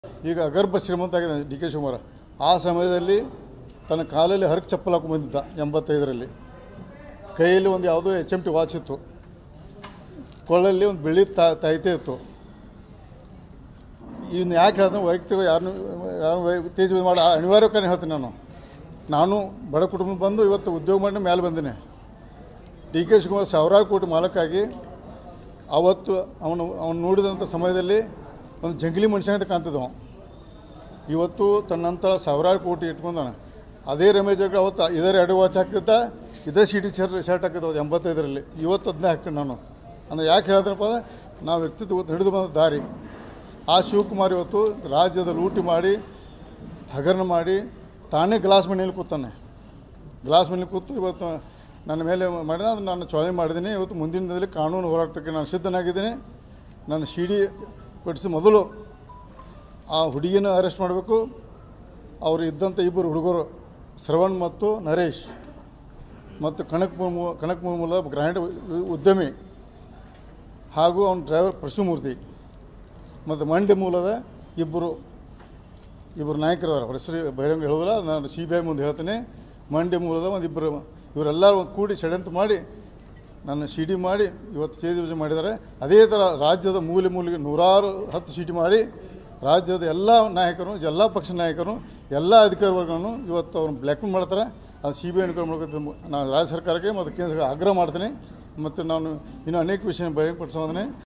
ಈಗ ಅಗರ್ಭ ಶ್ರೀಮಂತ ಆಗಿದೆ ಡಿ ಕೆ ಶಿವಕುಮಾರ್ ಆ ಸಮಯದಲ್ಲಿ ತನ್ನ ಕಾಲಲ್ಲಿ ಹರಕ್ ಚಪ್ಪಲ್ ಹಾಕೊಂಡು ಬಂದಿದ್ದ ಎಂಬತ್ತೈದರಲ್ಲಿ ಕೈಯಲ್ಲಿ ಒಂದು ಯಾವುದೋ ಎಚ್ ಎಮ್ ಟಿ ವಾಚ್ ಇತ್ತು ಕೊಳ್ಳಲ್ಲಿ ಒಂದು ಬೆಳ್ಳಿ ತಾ ತಾಯ್ತೆ ಇತ್ತು ಇನ್ನು ಯಾಕೆ ಹೇಳ್ತಾನೆ ವೈಯಕ್ತಿಕ ಯಾರನ್ನು ಯಾರು ಉತ್ತೇಜನ ಮಾಡಿ ಅನಿವಾರ್ಯಕ್ಕೆ ಹೇಳ್ತೀನಿ ನಾನು ನಾನು ಬಡ ಕುಟುಂಬ ಬಂದು ಇವತ್ತು ಉದ್ಯೋಗ ಮಾಡಿ ಮೇಲೆ ಬಂದಿನಿ ಡಿ ಕೆ ಶಿವಕುಮಾರ್ ಸಾವಿರಾರು ಕೋಟಿ ಮಾಲಕ್ಕಾಗಿ ಅವತ್ತು ಅವನು ಅವನು ನೋಡಿದಂಥ ಸಮಯದಲ್ಲಿ ಒಂದು ಜಂಗಲಿ ಮನುಷ್ಯ ಅಂತ ಕಾಣ್ತಿದ್ದವ ಇವತ್ತು ತನ್ನಂಥ ಸಾವಿರಾರು ಕೋಟಿ ಇಟ್ಕೊಂಡಾನ ಅದೇ ರಮೇಶ್ ಜಾರಕಿಹೊಳಿ ಅವತ್ತು ಇದರ ಎರಡು ವಾಚ್ ಹಾಕಿದ್ದ ಇದೇ ಸಿಟಿ ಶರ್ಟ್ ಶರ್ಟ್ ಹಾಕಿದ್ದ ಅವತ್ತು ಎಂಬತ್ತೈದರಲ್ಲಿ ಇವತ್ತು ಅದನ್ನೇ ಹಾಕೊಂಡು ನಾನು ಅಂದ್ರೆ ಯಾಕೆ ಹೇಳ್ತೀನಪ್ಪ ಅಂದ್ರೆ ನಾವು ವ್ಯಕ್ತಿತ್ವ ಇವತ್ತು ಹಿಡಿದು ಬಂದ ದಾರಿ ಆ ಶಿವಕುಮಾರ್ ಇವತ್ತು ರಾಜ್ಯದ ಲೂಟಿ ಮಾಡಿ ಹಗರಣ ಮಾಡಿ ತಾನೇ ಗ್ಲಾಸ್ ಮನೆಯಲ್ಲಿ ಕೂತಾನೆ ಗ್ಲಾಸ್ ಮನೇಲಿ ಕೂತು ಇವತ್ತು ನನ್ನ ಮೇಲೆ ಮಾಡಿದ ಅದನ್ನು ನಾನು ಚಾಲೆಂಜ್ ಮಾಡಿದ್ದೀನಿ ಇವತ್ತು ಮುಂದಿನ ದಿನದಲ್ಲಿ ಕಾನೂನು ಹೋರಾಟಕ್ಕೆ ನಾನು ಸಿದ್ಧನಾಗಿದ್ದೀನಿ ನಾನು ಸಿ ಡಿ ಪಡಿಸಿ ಮೊದಲು ಆ ಹುಡುಗಿನ ಅರೆಸ್ಟ್ ಮಾಡಬೇಕು ಅವರು ಇದ್ದಂಥ ಇಬ್ಬರು ಹುಡುಗರು ಶ್ರವಣ್ ಮತ್ತು ನರೇಶ್ ಮತ್ತು ಕನಕ್ ಮುರ್ಮು ಕನಕ್ ಮುರ್ಮುಲ ಗ್ರ್ಯಾಂಡ್ ಉದ್ಯಮಿ ಹಾಗೂ ಅವನ ಡ್ರೈವರ್ ಪರಶುಮೂರ್ತಿ ಮತ್ತು ಮಂಡ್ಯ ಮೂಲದ ಇಬ್ಬರು ಇಬ್ಬರು ನಾಯಕರು ಅವ್ರ ಹೆಸರು ಬಹಿರಂಗ ಹೇಳೋದಿಲ್ಲ ನಾನು ಸಿ ಬಿ ಐ ಮುಂದೆ ಹೇಳ್ತೀನಿ ಮಂಡ್ಯ ಮೂಲದ ಒಂದು ಇಬ್ಬರು ಇವರೆಲ್ಲ ಒಂದು ಕೂಡಿ ಷಡ್ಯಂತ್ರ ಮಾಡಿ ನನ್ನ ಸಿ ಡಿ ಮಾಡಿ ಇವತ್ತು ಚೇ ದಿವಸ ಮಾಡಿದ್ದಾರೆ ಅದೇ ಥರ ರಾಜ್ಯದ ಮೂಲೆ ಮೂಲೆಗೆ ನೂರಾರು ಹತ್ತು ಸೀಟಿ ಮಾಡಿ ರಾಜ್ಯದ ಎಲ್ಲ ನಾಯಕರು ಎಲ್ಲ ಪಕ್ಷ ನಾಯಕರು ಎಲ್ಲ ಅಧಿಕಾರಿ ವರ್ಗವನ್ನು ಇವತ್ತು ಅವ್ರನ್ನ ಬ್ಲ್ಯಾಕ್ಮೇಲ್ ಮಾಡ್ತಾರೆ ಅದು ಸಿ ಬಿ ಐ ಎನ್ಕ್ವೈರಿ ಮಾಡ್ಕೊತ ನಾನು ರಾಜ್ಯ ಸರ್ಕಾರಕ್ಕೆ ಮತ್ತು ಕೇಂದ್ರ ಸರ್ಕಾರ ಆಗ್ರಹ ಮಾಡ್ತೀನಿ ಮತ್ತು ನಾನು ಇನ್ನೂ ಅನೇಕ ವಿಷಯ ಬಹಿರಂಗಪಡಿಸೋದನ್ನೇ